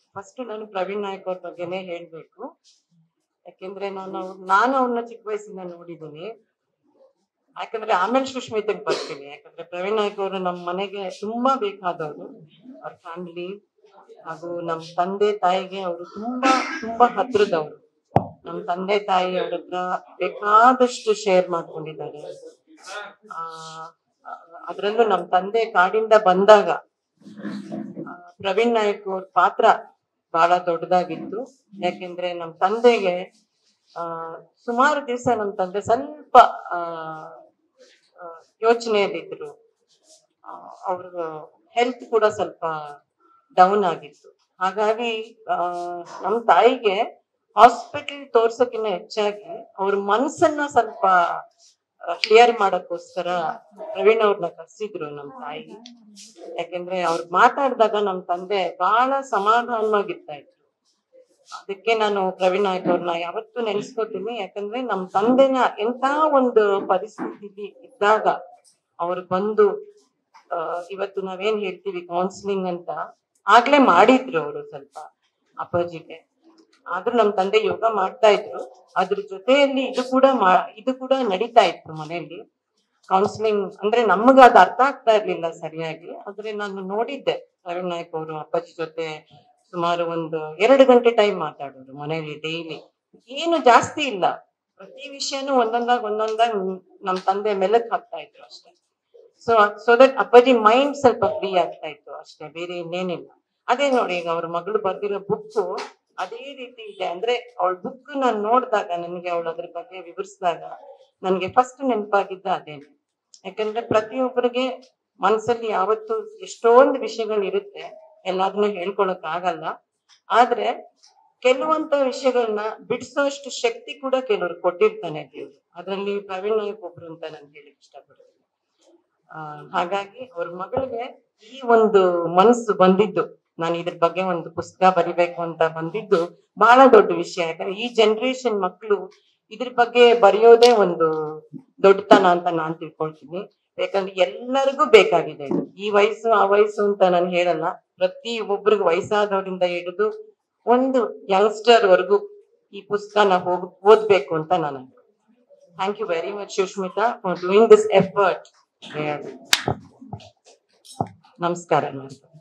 first ನಾನು ಪ್ರವೀಣ್ ನಾಯಕ್ ಅವ್ರ ಬಗ್ಗೆನೇ ಹೇಳ್ಬೇಕು ಯಾಕೆಂದ್ರೆ ನಾನು ಅವ್ರ್- ನಾನು ಅವ್ರನ್ನ ಚಿಕ್ಕ ವಯಸ್ಸಿಂದ ನೋಡಿದ್ದೀನಿ ಯಾಕಂದ್ರೆ ಆಮೇಲೆ ಸುಷ್ಮಿತಗ್ ಬರ್ತೀನಿ ಯಾಕಂದ್ರೆ ಪ್ರವೀಣ್ ನಾಯಕ್ ಅವರು ನಮ್ಮ ಮನೆಗೆ ತುಂಬಾ ಬೇಕಾದವರು ಅವ್ರ ಫ್ಯಾಮಿಲಿ ಹಾಗೂ ನಮ್ಮ ತಂದೆ ತಾಯಿಗೆ ಅವರು ತುಂಬಾ ತುಂಬಾ ಹತ್ರದವರು ನಮ್ಮ ತಂದೆ ತಾಯಿ ಅವ್ರ ಹತ್ರ ಬೇಕಾದಷ್ಟು ಶೇರ್ ಮಾಡ್ಕೊಂಡಿದ್ದಾರೆ ಆ ಅದ್ರಲ್ಲೂ ನಮ್ಮ ತಂದೆ ಕಾಡಿಂದ ಬಂದಾಗ ಆ, ಪ್ರವೀಣ್ ನಾಯಕ್ ಅವ್ರ ಪಾತ್ರ ಬಹಳ ದೊಡ್ಡದಾಗಿತ್ತು ಯಾಕೆಂದ್ರೆ ನಮ್ಮ ತಂದೆಗೆ ಆ ಸುಮಾರು ದಿವಸ ನಮ್ಮ ತಂದೆ ಸ್ವಲ್ಪ ಆ ಯೋಚನೆಯಲ್ಲಿದ್ರು ಅವ್ರ ಹೆಲ್ತ್ ಕೂಡ ಸ್ವಲ್ಪ ಡೌನ್ ಆಗಿತ್ತು ಹಾಗಾಗಿ ಆ ನಮ್ಮ ತಾಯಿಗೆ ಹಾಸ್ಪಿಟಲ್ ತೋರ್ಸಕ್ಕಿಂತ ಹೆಚ್ಚಾಗಿ ಅವ್ರ ಮನ್ಸನ್ನ ಸ್ವಲ್ಪ ಕ್ಲಿಯರ್ ಮಾಡಕ್ಕೋಸ್ಕರ ಪ್ರವೀಣ್ ಅವ್ರನ್ನ ಕರ್ಸಿದ್ರು ನಮ್ಮ ತಾಯಿ ಯಾಕೆಂದ್ರೆ ಅವ್ರು ಮಾತಾಡಿದಾಗ ನಮ್ಮ ತಂದೆ ಬಹಳ ಸಮಾಧಾನವಾಗಿರ್ತಾ ಇದ್ರು ಅದಕ್ಕೆ ನಾನು ಪ್ರವೀಣ್ ನಾಯಕ್ ಅವ್ರನ್ನ ಯಾವತ್ತೂ ನೆನೆಸ್ಕೋತೀನಿ ಯಾಕಂದ್ರೆ ನಮ್ಮ ತಂದೆನ ಎಂತ ಒಂದು ಪರಿಸ್ಥಿತಿ ಇದ್ದಾಗ ಅವ್ರು ಬಂದು ಆ, ಇವತ್ತು ನಾವೇನ್ ಹೇಳ್ತೀವಿ ಕೌನ್ಸಿಲಿಂಗ್ ಅಂತ ಆಗ್ಲೇ ಮಾಡಿದ್ರು ಅವರು ಸ್ವಲ್ಪ ಅಪ್ಪಾಜಿಗೆ ಆದ್ರೂ ನಮ್ ತಂದೆ ಯೋಗ ಮಾಡ್ತಾ ಇದ್ರು ಅದ್ರ ಜೊತೆಯಲ್ಲಿ ಇದು ಕೂಡ ಮಾ ಇದು ಕೂಡ ನಡೀತಾ ಇತ್ತು ಮನೆಯಲ್ಲಿ ಕೌನ್ಸಿಲಿಂಗ್ ಅಂದ್ರೆ ನಮಗ ಅದು ಅರ್ಥ ಆಗ್ತಾ ಇರ್ಲಿಲ್ಲ ಸರಿಯಾಗಿ ಆದ್ರೆ ನಾನು ನೋಡಿದ್ದೆ ಪ್ರವೀಣ್ ನಾಯಕ್ ಅವರು ಅಪ್ಪಾಜಿ ಜೊತೆ ಸುಮಾರು ಒಂದು ಎರಡು ಗಂಟೆ ಟೈಮ್ ಮಾತಾಡೋರು ಮನೆಯಲ್ಲಿ ಡೈಲಿ ಏನು ಜಾಸ್ತಿ ಇಲ್ಲ ಪ್ರತಿ ವಿಷಯನೂ ಒಂದೊಂದಾಗ ಒಂದೊಂದಾಗ ನಮ್ ತಂದೆ ಮೆಲಕ್ ಹಾಕ್ತಾ ಇದ್ರು ಅಷ್ಟೇ ಸೊ ಸೊ ದಟ್ ಅಪ್ಪಾಜಿ ಮೈಂಡ್ ಸ್ವಲ್ಪ ಫ್ರೀ ಆಗ್ತಾ ಇತ್ತು ಅಷ್ಟೇ ಬೇರೆ ಇನ್ನೇನಿಲ್ಲ ಅದೇ ನೋಡಿ ಈಗ ಅವ್ರ ಮಗಳು ಬರ್ದಿರೋ ಬುಕ್ ಅದೇ ರೀತಿ ಇದೆ ಅಂದ್ರೆ ಅವಳ ಬುಕ್ ನಾನು ನೋಡಿದಾಗ ನನಗೆ ಅವಳು ಅದ್ರ ಬಗ್ಗೆ ವಿವರಿಸಿದಾಗ ನನಗೆ ಫಸ್ಟ್ ನೆನಪಾಗಿದ್ದ ಅದೇನೆ ಯಾಕಂದ್ರೆ ಪ್ರತಿಯೊಬ್ಬರಿಗೆ ಮನ್ಸಲ್ಲಿ ಯಾವತ್ತು ಎಷ್ಟೊಂದು ವಿಷಯಗಳು ಇರುತ್ತೆ ಎಲ್ಲಾದ್ನೂ ಹೇಳ್ಕೊಳಕ್ ಆಗಲ್ಲ ಆದ್ರೆ ಕೆಲವಂತ ವಿಷಯಗಳನ್ನ ಬಿಡಿಸೋಷ್ಟು ಶಕ್ತಿ ಕೂಡ ಕೆಲವ್ರು ಕೊಟ್ಟಿರ್ತಾನೆ ದೇವ್ರು ಅದ್ರಲ್ಲಿ ಪ್ರವೀಣ್ ನಾಯಕ್ ಒಬ್ರು ಅಂತ ನಾನು ಹೇಳಿಕ್ ಇಷ್ಟಪಡ್ತೀನಿ ಆ ಹಾಗಾಗಿ ಅವ್ರ ಮಗಳಿಗೆ ಈ ಒಂದು ಮನಸ್ಸು ಬಂದಿದ್ದು ನಾನು ಇದ್ರ ಬಗ್ಗೆ ಒಂದು ಪುಸ್ತಕ ಬರಿಬೇಕು ಅಂತ ಬಂದಿದ್ದು ಬಹಳ ದೊಡ್ಡ ವಿಷಯ ಯಾಕಂದ್ರೆ ಈ ಜನರೇಷನ್ ಮಕ್ಕಳು ಇದ್ರ ಬಗ್ಗೆ ಬರೆಯೋದೇ ಒಂದು ದೊಡ್ಡತನ ಅಂತ ನಾನ್ ತಿಳ್ಕೊಳ್ತೀನಿ ಯಾಕಂದ್ರೆ ಎಲ್ಲರಿಗೂ ಬೇಕಾಗಿದೆ ಇದು ಈ ವಯಸ್ಸು ಆ ವಯಸ್ಸು ಅಂತ ನಾನು ಹೇಳಲ್ಲ ಪ್ರತಿ ಒಬ್ಬರಿಗೂ ವಯಸ್ಸಾದವರಿಂದ ಹಿಡಿದು ಒಂದು ಯಂಗ್ಸ್ಟರ್ ವರ್ಗು ಈ ಪುಸ್ತಕನ ಹೋಗ್ ಓದ್ಬೇಕು ಅಂತ ನಾನು thank you very much Sushmita for doing this effort ನಮಸ್ಕಾರ ನಮಸ್ಕಾರ